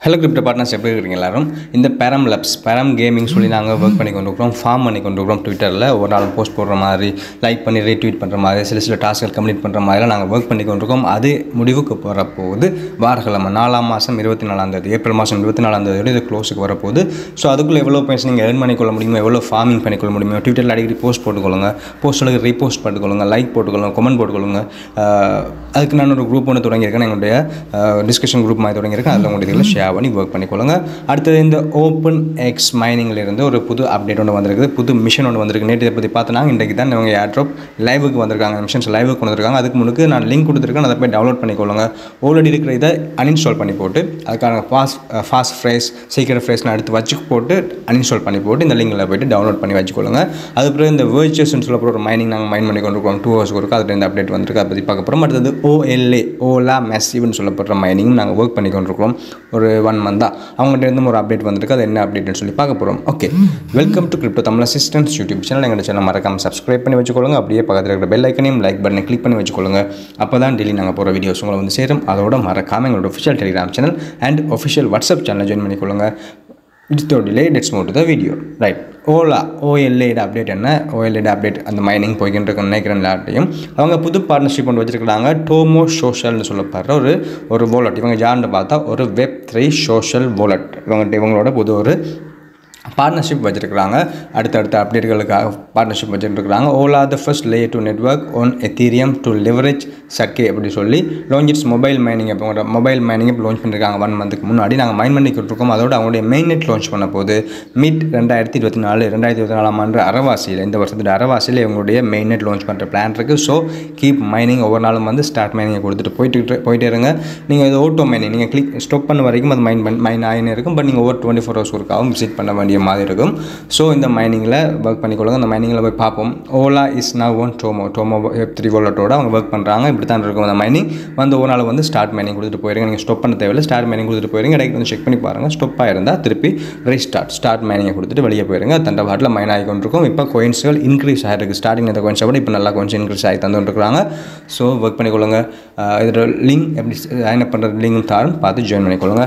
hello crypto partners எப்படி இருக்கிறீங்க எல்லாரும் இந்த பேரம் லேப்ஸ் பேரம் கேமிங் சொல்லி நாங்கள் ஒர்க் பண்ணி கொண்டு இருக்கிறோம் ஃபார்ம் பண்ணி கொண்டு இருக்கிறோம் ட்விட்டரில் ஒரு நாள் போஸ்ட் போடுற மாதிரி லைக் பண்ணி ரீட்வீட் பண்ணுற மாதிரி சில சில டாஸ்கள் கம்ப்ளீட் பண்ணுற மாதிரிலாம் நாங்கள் ஒர்க் பண்ணி கொண்டு இருக்கோம் அது முடிவுக்கு வரப்போகுது வாரக்கிழமை நாலாம் மாதம் இருபத்தி நாலாம் தேதி ஏப்ரல் மாதம் இருபத்தி நாலாம் தேதியோட இது க்ளோஸுக்கு வரப்போகுது ஸோ அதுக்குள்ளே எவ்வளோ பாயிண்ட்ஸ் நீங்கள் ஏர்ன் பண்ணிக்கொள்ள முடியுமோ எவ்வளோ ஃபார்மிங் பண்ணிக்கொள்ள முடியுமோ ட்விட்டரில் அடிக்கடி போஸ்ட் போட்டுக்கொள்ளுங்க போஸ்ட்டுகளுக்கு ரீபோஸ்ட் போட்டுக்கொள்ளுங்க லைக் போட்டுக்கொள்ளுங்க கமெண்ட் போட்டுக்கொள்ளுங்க ஆஹ் அதுக்கு நான் ஒரு குரூப் ஒன்று தொடங்கியிருக்கேன் எங்களுடைய டிஸ்கஷன் குரூப் மாதிரி தொடங்கியிருக்கேன் அதில் உங்களுடைய இதில் ஷேர் பண்ணி ஒர்க் பண்ணிக்கொள்ளுங்க அடுத்தது இந்த ஓப்பன் எக்ஸ் மைனிங்லேருந்து ஒரு புது அப்டேட் ஒன்று வந்திருக்குது புது மிஷன் ஒன்று வந்திருக்கு நேற்று இதை பற்றி பார்த்தோன்னா இன்றைக்கு தான் இவங்க ஏர்ட்ராப் லைவுக்கு வந்திருக்காங்க மிஷன்ஸ் லைவுக்கு வந்திருக்காங்க அதுக்கு முன்னுக்கு நான் லிங்க் கொடுத்துருக்கேன் அதை போய் டவுன்லோட் பண்ணிக்கொள்ளுங்க ஆல்ரெடி இருக்கிற இதை அன்இன்ஸ்டால் பண்ணி போட்டு அதுக்கான ஃபாஸ்ட் ஃபாஸ்ட் ஃப்ரேஸ் சீக்கிரம் ஃப்ரேஸ் நான் எடுத்து வச்சு போட்டு அன்இன்ஸ்டால் பண்ணி போட்டு இந்த லிங்கில் போயிட்டு டவுன்லோட் பண்ணி வச்சுக்கொள்ளுங்க அது பிறகு இந்த வேர்ச்சஸ்ன்னு சொல்லப்படுற ஒரு மைனிங் நாங்கள் மைன் பண்ணி கொண்டு இருக்கோம் டூ ஹவர்ஸ் இருக்கும் அதில் இந்த அப்டேட் வந்திருக்கு அதை பற்றி பார்க்க போகிறோம் அடுத்தது ஓஎல்ஏ ஓலா மெஸ்ஸிவ்னு சொல்லப்படுற மைனிங் நாங்கள் ஒர்க் பண்ணி கொண்டிருக்கிறோம் ஒரு ஒன் மந்தாக அவங்ககிட்ட இருந்து ஒரு அப்டேட் வந்திருக்கு அது என்ன அப்டேட்னு சொல்லி பார்க்க போகிறோம் okay welcome to crypto Tamil assistance YouTube channel எங்கள் சேனல் மறக்காம சப்ஸ்கிரைப் பண்ணி வச்சுக்கொள்ளுங்க அப்படியே பக்கத்தில் இருக்கிற பெல் ஐக்கனையும் லைக் பட்டனை கிளிக் பண்ணி வச்சுக்கொள்ளுங்க அப்போ தான் டெய்லி நாங்கள் போகிற வீடியோஸ் உங்களை வந்து சேரும் அதோட மறக்காம எங்களோட official Telegram channel and official WhatsApp சேனலை ஜாயின் பண்ணிக்கொள்ளுங்க it's delay let's move to the video right Ola ஓஎல்ஏட அப்டேட் என்ன ஓஎல்ஏட அப்டேட் அந்த மைனிங் போய்கிட்டு இருக்க நினைக்கிறேன் எல்லாட்டையும் அவங்க புது பார்ட்னர்ஷிப் ஒன்று வச்சிருக்காங்க டோமோ சோஷியல்னு சொல்லப்படுற ஒரு ஒரு வாலெட் இவங்க யாருன்னு பார்த்தா ஒரு வெப் த்ரீ சோஷியல் வாலெட் இவங்க இவங்களோட புது ஒரு பார்ட்னர்ஷிப் வச்சுருக்காங்க அடுத்தடுத்த அப்டேட்களுக்காக பார்ட்னர்ஷிப் வச்சுருக்காங்க Ola the first layer two network on Ethereum to leverage சர்க்கே அப்படி சொல்லி லான்ச் இட்ஸ் மொபைல் மைனிங் இப்போ உங்களோட மொபைல் மைனிங் இப்போ லான்ச் பண்ணியிருக்காங்க ஒன் மந்த்துக்கு முன்னாடி நாங்கள் மைன் பண்ணிக்கிட்டு இருக்கோம் அதோட அவங்களுடைய மெயின் நெட் லான்ச் பண்ண போது மிட் ரெண்டாயிரத்தி இருபத்தி நாலு ரெண்டாயிரத்தி இருபத்தி நாலாம் ஆண்டு அரவாசியில் இந்த வருஷத்துடைய அரவாசியில் இவங்களுடைய மெயின் நெட் லான்ச் பண்ணுற பிளான் இருக்குது ஸோ கீப் மைனிங் ஒவ்வொரு நாளும் வந்து ஸ்டார்ட் மைனிங்கை கொடுத்துட்டு போயிட்டு போயிட்டே இருங்க நீங்கள் இது ஓட்டோ மைனிங் நீங்கள் கிளிக் ஸ்டாப் பண்ண வரைக்கும் அது மைன் மைன் ஆகினே இருக்கும் பட் நீங்கள் ஒவ்வொரு டுவெண்ட்டி ஃபோர் ஹவர்ஸ் ஒர்க்காகவும் விசிட் பண்ண வேண்டிய மாதிரி இருக்கும் ஸோ இந்த மைனிங்கில் ஒர்க் பண்ணிக்கொள்ளுங்க அந்த மைனிங்கில் போய் பார்ப்போம் ஓலா இஸ் நவ் ஒன் டோமோ டோமோ வெப் த்ரீ வாலெட்டோட அவங்க ஒர்க் பண்ணுறாங்க இப்படி தான் இருக்கும் அந்த மைனிங் வந்து ஒரு நாள் வந்து ஸ்டார்ட் மைனிங் கொடுத்துட்டு போயிருங்க நீங்கள் ஸ்டாப் பண்ண தேவையில்லை ஸ்டார்ட் மைனிங் கொடுத்துட்டு போயிருங்க இடைக்கு வந்து செக் பண்ணி பாருங்கள் ஸ்டாப் ஆயிருந்தால் திருப்பி ரீஸ்டார்ட் ஸ்டார்ட் மைனிங்கை கொடுத்துட்டு வெளியே போயிருங்க தண்டை பாட்டில் மைன் ஆகி கொண்டிருக்கும் இப்போ கோயின்ஸ்கள் இன்க்ரீஸ் ஆகிருக்கு ஸ்டார்டிங் இந்த கோயின்ஸை விட இப்போ நல்லா கொஞ்சம் இன்க்ரீஸ் ஆகி தந்துட்டுருக்காங்க ஸோ ஒர்க் பண்ணிக்கொள்ளுங்க இதோட லிங்க் எப்படி சைன் அப் பண்ணுற லிங்க் தாரும் பார்த்து ஜாயின் பண்ணிக்கொள்ளுங்க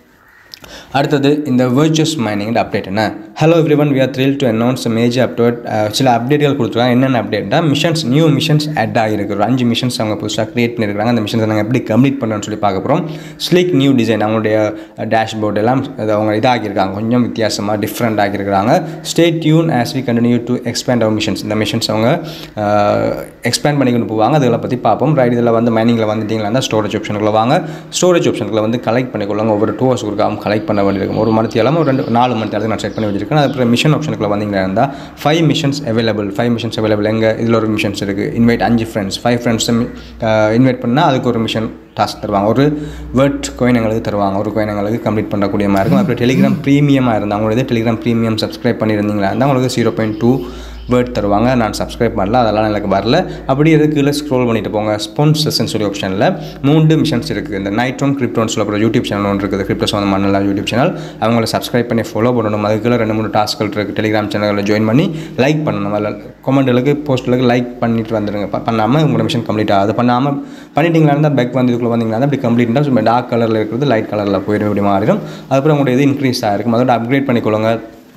அடுத்தது இந்த வேர்ச்சுவஸ் மைனிங் அப்டேட் என்ன hello everyone we are thrill to announce major update சில அப்டேட்கள் கொடுத்துருக்காங்க என்னென்ன அப்டேட்னா மிஷன்ஸ் நியூ மிஷன்ஸ் ஆட் ஆகிருக்கு ஒரு அஞ்சு மிஷன்ஸ் அவங்க புதுசாக க்ரியேட் பண்ணியிருக்காங்க அந்த மிஷன்ஸை நாங்கள் எப்படி கம்ப்ளீட் பண்ணுறோம்னு சொல்லி பார்க்க போகிறோம் ஸ்லீக் நியூ டிசைன் அவங்களுடைய டேஷ்போர்ட் எல்லாம் அது அவங்க இதாகியிருக்காங்க கொஞ்சம் வித்தியாசமாக டிஃப்ரெண்ட் ஆகியிருக்காங்க stay tune as we continue to expand our missions இந்த மிஷன்ஸ் அவங்க எக்ஸ்பேண்ட் பண்ணி கொண்டு போவாங்க அதில் பற்றி பார்ப்போம் ரைட் இதில் வந்து மைனிங்கில் வந்துட்டீங்களா ஸ்டோரேஜ் ஆப்ஷனுக்குள்ள வாங்க ஸ்டோரேஜ் ஆப்ஷனுக்குள்ள வந்து கலெக்ட் பண்ணிக்கொள்ளுங்க ஒவ்வொரு டூ ஹவர்ஸ் கொடுக்காம கலெக்ட் பண்ண வேண்டியிருக்கும் ஒரு மணி தேலம் ஒரு ரெண்டு நாலு மணி தேலத்துக்கு நான் செட் பண்ணி வச்சிருக்கேன் அதுக்கப்புறம் மிஷன் ஆப்ஷனுக்குள்ள வந்தீங்கன்னா இருந்தால் five missions available five missions available எங்கே இதில் ஒரு மிஷன்ஸ் இருக்குது இன்வைட் அஞ்சு ஃப்ரெண்ட்ஸ் ஃபைவ் ஃப்ரெண்ட்ஸை இன்வைட் பண்ணால் அதுக்கு ஒரு மிஷன் டாஸ்க் தருவாங்க ஒரு வேர்ட் கோயின் எங்களுக்கு தருவாங்க ஒரு கோயின் எங்களுக்கு கம்ப்ளீட் பண்ணக்கூடிய மாதிரி இருக்கும் அப்புறம் டெலிகிராம் ப்ரீமியமாக இருந்தால் அவங்களோட டெலிகிராம் ப்ரீமியம் சப்ஸ்கிரைப் பண்ணியிருந்தீங்களா இருந்தால் உங்களுக்கு ஜீரோ பாயிண்ட் டூ வேர்ட் தருவாங்க நான் சப்ஸ்கிரைப் பண்ணல அதெல்லாம் எனக்கு வரல அப்படி எதுக்கு கீழே ஸ்க்ரோல் பண்ணிட்டு போங்க ஸ்பான்சர்ஸ்னு சொல்லி ஆப்ஷனில் மூன்று மிஷன்ஸ் இருக்குது இந்த நைட்ரோன் கிரிப்டோன் சொல்லப்படுற யூடியூப் சேனல் ஒன்று இருக்குது கிரிப்டோ சம்மந்தமான யூடியூப் சேனல் அவங்கள சப்ஸ்கிரைப் பண்ணி ஃபாலோ பண்ணணும் அதுக்குள்ள ரெண்டு மூணு டாஸ்க்கள் இருக்குது டெலிகிராம் சேனலில் ஜாயின் பண்ணி லைக் பண்ணணும் அதில் கமெண்ட்டுகளுக்கு போஸ்ட்டுகளுக்கு லைக் பண்ணிட்டு வந்துடுங்க பண்ணாமல் உங்களோட மிஷன் கம்ப்ளீட் ஆகுது பண்ணாமல் பண்ணிட்டீங்களா இருந்தால் பேக் வந்து இதுக்குள்ளே வந்தீங்கன்னா அப்படி கம்ப்ளீட்டாக சும்மா டார்க் கலரில் இருக்கிறது லைட் கலரில் போயிடும் இப்படி மாறிடும் அதுக்கப்புறம் உங்களுடைய இது இன்க்ரீஸ் ஆகிருக்கும் அதோட அப்கிரேட் பண்ணிக்கொள்ளுங்க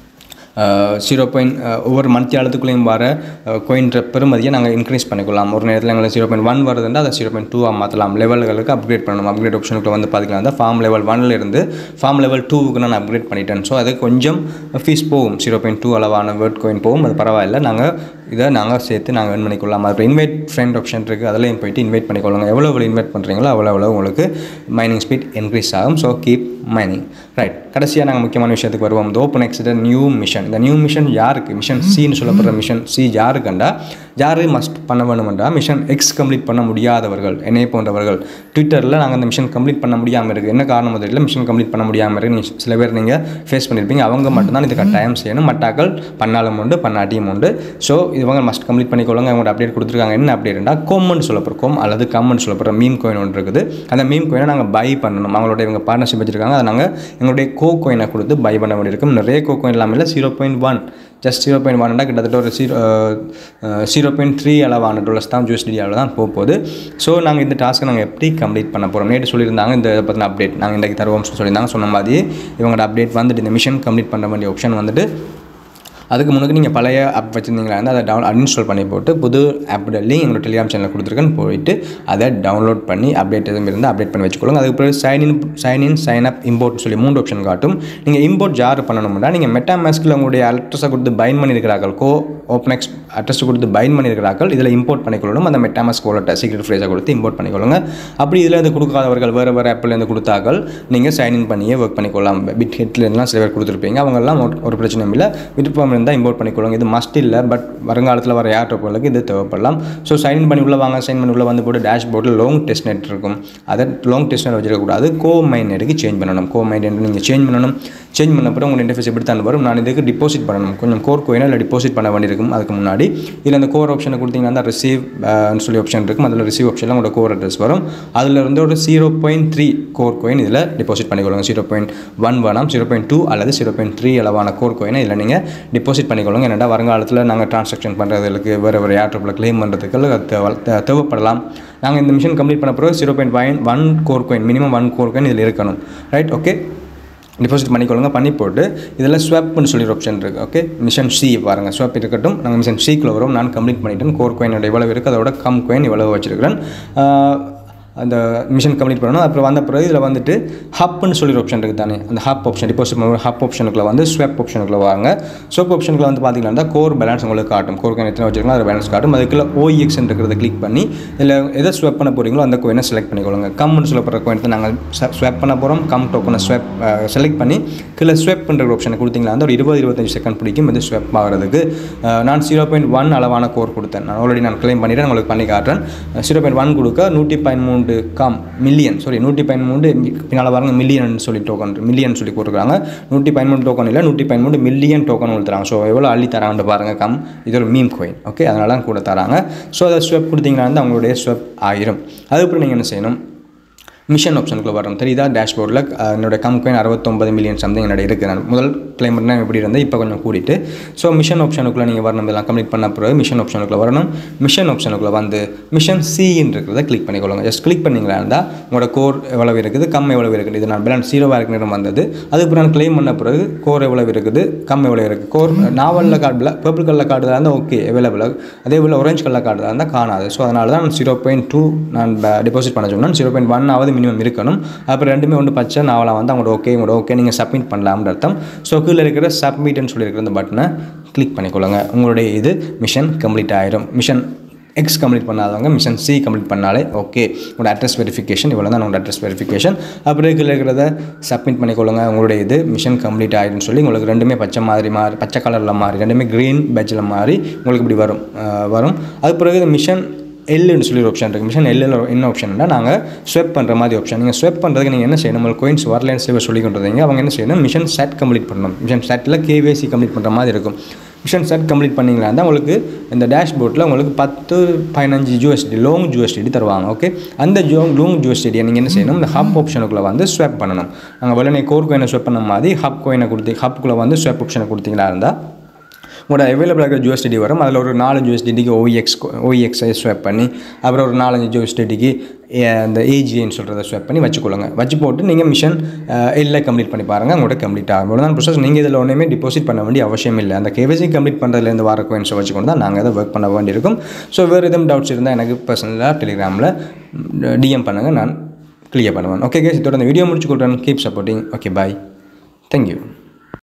ஜீரோ பாயிண்ட் ஒவ்வொரு மந்த் ஆழத்துக்குள்ளேயும் வர கோயின்ற பெருமதியை நாங்கள் இன்க்ரீஸ் பண்ணிக்கொள்ளலாம் ஒரு நேரத்தில் எங்களுக்கு ஜீரோ பாயிண்ட் ஒன் வருதுன்னா அதை ஜீரோ பாயிண்ட் டூவாக மாற்றலாம் லெவல்களுக்கு அப்கிரேட் பண்ணணும் அப்கிரேட் ஆப்ஷனுக்கு வந்து பார்த்திங்கன்னா அந்த ஃபார்ம் லெவல் ஒன்ல இருந்து ஃபார்ம் லெவல் டூவுக்கு நான் அப்கிரேட் பண்ணிட்டேன் ஸோ அது கொஞ்சம் ஃபீஸ் போகும் ஜீரோ பாயிண்ட் டூ அளவான வேர்ட் கோயின் போகும் அது பரவாயில்ல நாங்கள் இதை நாங்கள் சேர்த்து நாங்கள் earn பண்ணிக்கொள்ளலாம் அது இன்வைட் ஃப்ரெண்ட் ஆப்ஷன் இருக்குது அதிலையும் போயிட்டு இன்வைட் பண்ணிக்கொள்ளுங்க எவ்வளோ எவ்வளோ இன்வைட் பண்ணுறீங்களோ அவ்வளோ எவ்வளோ உங்களுக்கு மைனிங் ஸ்பீட் இன்க்ரீஸ் ஆகும் ஸோ கீப் மைனிங் ரைட் கடைசியாக நாங்கள் முக்கியமான விஷயத்துக்கு வருவோம் இந்த ஓப்பன் எக்ஸிட நியூ மிஷன் இந்த நியூ மிஷன் யாருக்கு மிஷன் சின்னு சொல்லப்படுற மிஷன் சி யாருக்குண்டா யார் மஸ்ட் பண்ண வேணுமெண்டா மிஷன் எக்ஸ் கம்ப்ளீட் பண்ண முடியாதவர்கள் என்னை போன்றவர்கள் ட்விட்டரில் நாங்கள் அந்த மிஷன் கம்ப்ளீட் பண்ண முடியாமல் இருக்குது என்ன காரணம் தெரியல மிஷன் கம்ப்ளீட் பண்ண முடியாமல் இருக்குது நீங்கள் சில பேர் நீங்கள் ஃபேஸ் பண்ணியிருப்பீங்க அவங்க மட்டும்தான் இது கட்டாயம் செய்யணும் மட்டாக்கள் பண்ணாலும் உண்டு பண்ணாட்டியும் உண்டு ஸோ இவங்க மஸ்ட் கம்ப்ளீட் பண்ணிக்கொள்ளுங்க அவங்களோட அப்டேட் கொடுத்துருக்காங்க என்ன அப்டேட்னா கோமன் சொல்லப்படுற கோம் அல்லது கம்மன் சொல்லப்படுற மீம் கோயின் ஒன்று இருக்குது அந்த மீம் கோயினை நாங்கள் பை பண்ணணும் அவங்களோட இவங்க பார்ட்னர்ஷிப் வச்சிருக்காங்க அதை நாங்கள் எங்களுடைய கோ கோயினை கொடுத்து பை பண்ண வேண்டியிருக்கும் நிறைய கோ கோயின் இல்லாமல் zero point one just zero point ஒன்னா கிட்டத்தட்ட ஒரு ஜீரோ ஜீரோ பாயிண்ட் த்ரீ அளவான டாலர்ஸ் தான் ஜூஎஸ்டி அளவு தான் போக போகுது ஸோ நாங்கள் இந்த டாஸ்க்கை நாங்கள் எப்படி கம்ப்ளீட் பண்ண போகிறோம் நேற்று சொல்லியிருந்தாங்க இந்த பற்றின அப்டேட் நாங்கள் இன்றைக்கு தருவோம்னு சொல்லியிருந்தாங்க சொன்ன மாதிரி இவங்களோட அப்டேட் வந்துட்டு இந்த மிஷன் கம்ப்ளீட் பண்ண வேண்டிய ஆப்ஷன் வந்துட்டு அதுக்கு முன்னாடி நீங்கள் பழைய ஆப் வச்சுருந்தீங்களா இருந்தால் அதை டவுன் அன்இன்ஸ்டால் பண்ணி போட்டு புது ஆப்போட லிங்க் எங்களோட டெலிகிராம் சேனலில் கொடுத்துருக்கேன்னு போயிட்டு அதை டவுன்லோட் பண்ணி அப்டேட் எதுவும் இருந்தால் அப்டேட் பண்ணி வச்சுக்கொள்ளுங்க அதுக்கு பிறகு sign in sign in sign up இம்போர்ட்னு சொல்லி மூணு ஆப்ஷன் காட்டும் நீங்கள் இம்போர்ட் ஜார் பண்ணணும்னா நீங்கள் மெட்டா மேஸ்கில் உங்களுடைய அட்ரஸை கொடுத்து பைன் பண்ணியிருக்கிறார்கள் கோ ஓப்பனெக்ஸ் அட்ரஸ் கொடுத்து பைன் பண்ணியிருக்கிறார்கள் இதில் இம்போர்ட் பண்ணிக்கொள்ளணும் அந்த மெட்டாமஸ் கோலட்டை சீக்ரெட் ஃப்ரேஸை கொடுத்து இம்போர்ட் பண்ணிக்கொள்ளுங்க அப்படி இதில் இருந்து கொடுக்காதவர்கள் வேறு வேறு ஆப்பிலேருந்து கொடுத்தார்கள் நீங்கள் சைன் இன் பண்ணியே ஒர்க் பண்ணிக்கொள்ளலாம் பிட் ஹிட்லேருந்துலாம் சில பேர் கொடுத்துருப்பீங்க அவங்கெல்லாம் ஒரு- ஒரு பிரச்சனையும் இல்லை விருப்பம் இருந்தால் இம்போர்ட் பண்ணிக்கொள்ளுங்க இது மஸ்ட் இல்லை பட் வருங்காலத்தில் வர ஏர்டோப்புகளுக்கு இது தேவைப்படலாம் ஸோ சைன் இன் பண்ணி உள்ள வாங்க சைன் பண்ணி உள்ள வந்து போட்டு டேஷ்போர்டில் லாங் டெஸ்ட் நெட் இருக்கும் அதை லாங் டெஸ்ட் நெட் வச்சிருக்கக்கூடாது கோ மைண்ட் நெட்டுக்கு சேஞ்ச் பண்ணணும் கோ மைண்ட் நெட் நீங்கள் சேஞ்ச் பண்ணணும் சேஞ்ச் பண்ண அப்புறம் உங்கள் இன்டர்ஃபேஸ் எப்படி தான் வரும் நான் இதுக்கு டிபாசிட் பண்ணணும் கொஞ்சம் கோர் கோயினா இல்லை டிபாசிட் பண்ண வேண்டியிருக்கும் அதுக்கு முன்னாடி இதில் அந்த கோர் ஆப்ஷனை கொடுத்தீங்கன்னா அந்த ரிசீவ் சொல்லி ஆப்ஷன் இருக்கும் அதில் ரிசீவ் ஆப்ஷனில் உங்களோட கோர் அட்ரஸ் வரும் அதில் இருந்து ஒரு zero point three core coin இதில் டிபாசிட் பண்ணிக்கொள்ளுங்க ஜீரோ பாயிண்ட் ஒன் வேணாம் ஜீரோ பாயிண்ட் டூ அல்லது ஜீரோ பாயிண்ட் த்ரீ அளவான கோர் கோயினை இதில் நீங்கள் டிபாசிட் பண்ணிக்கொள்ளுங்க என்னடா வருங்காலத்தில் நாங்கள் ட்ரான்சாக்ஷன் பண்ணுறதுக்கு வேறு வேறு ஏர்ட்ரப்பில் க்ளைம் பண்ணுறதுக்கு அது தேவை தே- தேவைப்படலாம் நாங்கள் இந்த மிஷன் கம்ப்ளீட் பண்ண பிறகு zero point one one core coin minimum one core coin இதில் இருக்கணும் ரைட் ஓகே டிபாசிட் பண்ணிக்கொள்ளுங்க பண்ணி போட்டு இதில் ஸ்வாப்னு சொல்லி ஒரு ஆப்ஷன் இருக்குது ஓகே மிஷன் சி பாருங்கள் ஸ்வாப் இருக்கட்டும் நாங்கள் மிஷன் சிக்குள்ள வரும் நான் கம்ப்ளீட் பண்ணிட்டேன் கோர் கோயினோட இவ்வளவு இருக்குது அதோட கம் கோயின் இவ்வளவு வச்சிருக்கிறேன் ஆஹ், அந்த மிஷன் கம்ப்ளீட் பண்ணணும் அப்புறம் வந்த பிறகு இதில் வந்துட்டு ஹப்னு சொல்லி ஒரு ஆப்ஷன் இருக்குது தானே அந்த ஹப் ஆப்ஷன் டிபாசிட் பண்ணுற ஹப் ஆப்ஷனுக்குள்ள வந்து ஸ்வாப் ஆப்ஷனுக்குள்ள வாங்க ஸ்வாப் ஆப்ஷனுக்குள்ள வந்து பார்த்தீங்கன்னா கோர் பேலன்ஸ் உங்களுக்கு காட்டும் கோர் கோயின் எத்தனை வச்சிருக்கோம் அது பேலன்ஸ் காட்டும் அதுக்குள்ள ஓஇஎக்ஸ் இருக்கிறத கிளிக் பண்ணி இதில் எதை ஸ்வாப் பண்ண போகிறீங்களோ அந்த கோயினை செலக்ட் பண்ணிக்கொள்ளுங்க கம்னு சொல்லப்படுற கோயினை நாங்கள் ஸ்வாப் பண்ண போகிறோம் கம் டோக்கனை ஸ்வாப் செலக்ட் பண்ணி கீழே ஸ்வாப் பண்ணுற ஆப்ஷனை கொடுத்தீங்களா அந்த ஒரு இருபது இருபத்தஞ்சு செகண்ட் பிடிக்கும் இது ஸ்வாப் ஆகிறதுக்கு அஹ், நான் ஜீரோ பாயிண்ட் ஒன் அளவான கோர் கொடுத்தேன் நான் ஆல்ரெடி நான் க்ளைம் பண்ணிட்டேன் உங்களுக்கு பண்ணி காட்டுறேன் ஜீரோ பாயிண்ட் ஒன் கொடுக்க நூற்றி பதிமூன்று கம் மில்லியன் சாரி நூற்றி பதிமூன்று பின்னால் பாருங்க மில்லியன் சொல்லி டோக்கன் மில்லியன் சொல்லி போட்டுருக்காங்க நூற்றி பதிமூணு டோக்கன் இல்லை நூற்றி பதிமூணு மில்லியன் டோக்கன் கொடுத்துறாங்க ஸோ எவ்வளோ அள்ளி தராங்கன்னு பாருங்க கம் இது ஒரு மீம் கோயின் ஓகே அதனால தான் கூட தராங்க ஸோ அதை ஸ்வெப் கொடுத்தீங்கன்னா வந்து அவங்களுடைய ஸ்வெப் ஆயிரும் அதுக்கப்புறம் நீங்கள் என்ன செய்யணும் மிஷன் ஆப்ஷனுக்குள்ள வரும் தெரியுதா டேஷ்போர்டில் என்னோட கம் கோயின் அறுபத்தொம்பது மில்லியன் சம்திங் என்னோட இருக்குது நான் முதல் கிளைம் பண்ணால் எப்படி இருந்தது இப்போ கொஞ்சம் கூட்டிட்டு ஸோ மிஷன் ஆப்ஷனுக்குள்ளே நீங்கள் வரணும் இதெல்லாம் கம்ப்ளீட் பண்ண பிறகு மிஷன் ஆப்ஷனுக்குள்ள வரணும் மிஷன் ஆப்ஷனுக்குள்ள வந்து மிஷன் சின்னு இருக்கிறத கிளிக் பண்ணிக்கொள்ளுங்க ஜஸ்ட் கிளிக் பண்ணிங்களா இருந்தால் உங்களோட கோர் எவ்வளவு இருக்குது கம் எவ்வளவு இருக்குது இது நான் பேலன்ஸ் ஜீரோவாக இருக்கிற நேரம் வந்தது அதுக்கப்புறம் நான் கிளைம் பண்ண பிறகு கோர் எவ்வளவு இருக்குது கம் எவ்வளோ இருக்குது கோர் நாவலில் கார்டில் பர்பிள் கலர் கார்டில் இருந்தால் ஓகே அவைலபிள் அதே போல் orange கலர் கார்டில் இருந்தால் காணாது ஸோ அதனால தான் ஜீரோ பாயிண்ட் டூ நான் டிபாசிட் பண்ண சொன்னேன் ஜீரோ பாயிண்ட் ஒன் ஆவது மினிமம் இருக்கணும் அப்புறம் ரெண்டுமே ஒன்று பச்சை நாவலாக வந்து அவங்களோட ஓகே உங்களோட ஓகே நீங்கள் சப்மிட் பண்ணலாம்னு அர்த்தம் ஸோ கீழே இருக்கிற சப்மிட்னு சொல்லியிருக்கிற இந்த பட்டனை கிளிக் பண்ணிக்கொள்ளுங்க உங்களுடைய இது மிஷன் கம்ப்ளீட் ஆயிரும் மிஷன் எக்ஸ் கம்ப்ளீட் பண்ணாதவங்க மிஷன் சி கம்ப்ளீட் பண்ணாலே ஓகே உங்களோட அட்ரஸ் வெரிஃபிகேஷன் இவ்வளோ தான் உங்களோட அட்ரஸ் வெரிஃபிகேஷன் அப்புறம் கீழே இருக்கிறத சப்மிட் பண்ணிக்கொள்ளுங்க உங்களுடைய இது மிஷன் கம்ப்ளீட் ஆகிடும்னு சொல்லி உங்களுக்கு ரெண்டுமே பச்சை மாதிரி மாறி பச்சை கலரில் மாறி ரெண்டுமே க்ரீன் பேட்சில் மாறி உங்களுக்கு இப்படி வரும் அஹ் வரும் அது பிறகு இந்த மிஷன் எல்லுன்னு சொல்லி ஒரு ஆப்ஷன் இருக்குது மிஷன் எல்லில் என்ன ஆப்ஷன்னா நாங்கள் ஸ்வெப் பண்ணுற மாதிரி ஆப்ஷன் நீங்கள் ஸ்வெப் பண்ணுறதுக்கு நீங்கள் என்ன செய்யணும் உங்களுக்கு கோயின்ஸ் வரலன்னு சில சொல்லி கொண்டு அவங்க என்ன செய்யணும் மிஷன் செட் கம்ப்ளீட் பண்ணணும் மிஷன் செட்டில் கேவிசி கம்ப்ளீட் பண்ணுற மாதிரி இருக்கும் மிஷன் செட் கம்ப்ளீட் பண்ணிங்களா தான் உங்களுக்கு இந்த டேஷ்போர்டில் உங்களுக்கு பத்து பதினஞ்சு ஜூஎஸ்டி லோங் ஜூஎஸ்டி தருவாங்க ஓகே அந்த ஜோ லோங் ஜூஎஸ்டியை நீங்கள் என்ன செய்யணும் இந்த ஹப் ஆப்ஷனுக்குள்ளே வந்து ஸ்வெப் பண்ணணும் நாங்கள் வெள்ளனை கோர் கோயினை ஸ்வெப் பண்ண மாதிரி ஹப் கோயினை கொடுத்து ஹப்புக்குள்ளே வந்து ஸ்வெப் ஆப்ஷனை கொடுத்தீங்களா இருந்தால் உங்களோட அவைலபிள் இருக்கிற ஜூஎஸ்டிடி வரும் அதில் ஒரு நாலஞ்சு ஜூஎஸ்டிடிக்கு ஓஇஎக்ஸ் ஓஇஎக்ஸை ஸ்வைப் பண்ணி அப்புறம் ஒரு நாலஞ்சு ஜூஎஸ்டிடிக்கு அந்த ஏஜின்னு சொல்கிறத ஸ்வைப் பண்ணி வச்சுக்கொள்ளுங்க வச்சு போட்டு நீங்கள் மிஷன் எல்லாம் கம்ப்ளீட் பண்ணி பாருங்கள் உங்களோட கம்ப்ளீட் ஆகும் இவ்வளோ தான் ப்ரொசஸ் நீங்கள் இதில் ஒன்றுமே டிபாசிட் பண்ண வேண்டிய அவசியம் இல்லை அந்த கேவிசி கம்ப்ளீட் பண்ணுறதுலேருந்து வர கோயின்ஸை வச்சுக்கொண்டு தான் நாங்கள் அதை ஒர்க் பண்ண வேண்டியிருக்கும் ஸோ வேறு எதுவும் டவுட்ஸ் இருந்தால் எனக்கு பர்சனலாக டெலிகிராமில் டிஎம் பண்ணுங்கள் நான் கிளியர் பண்ணுவேன் ஓகே கேஸ் இதோட இந்த வீடியோ முடிச்சு கொடுறேன் keep supporting okay bye thank you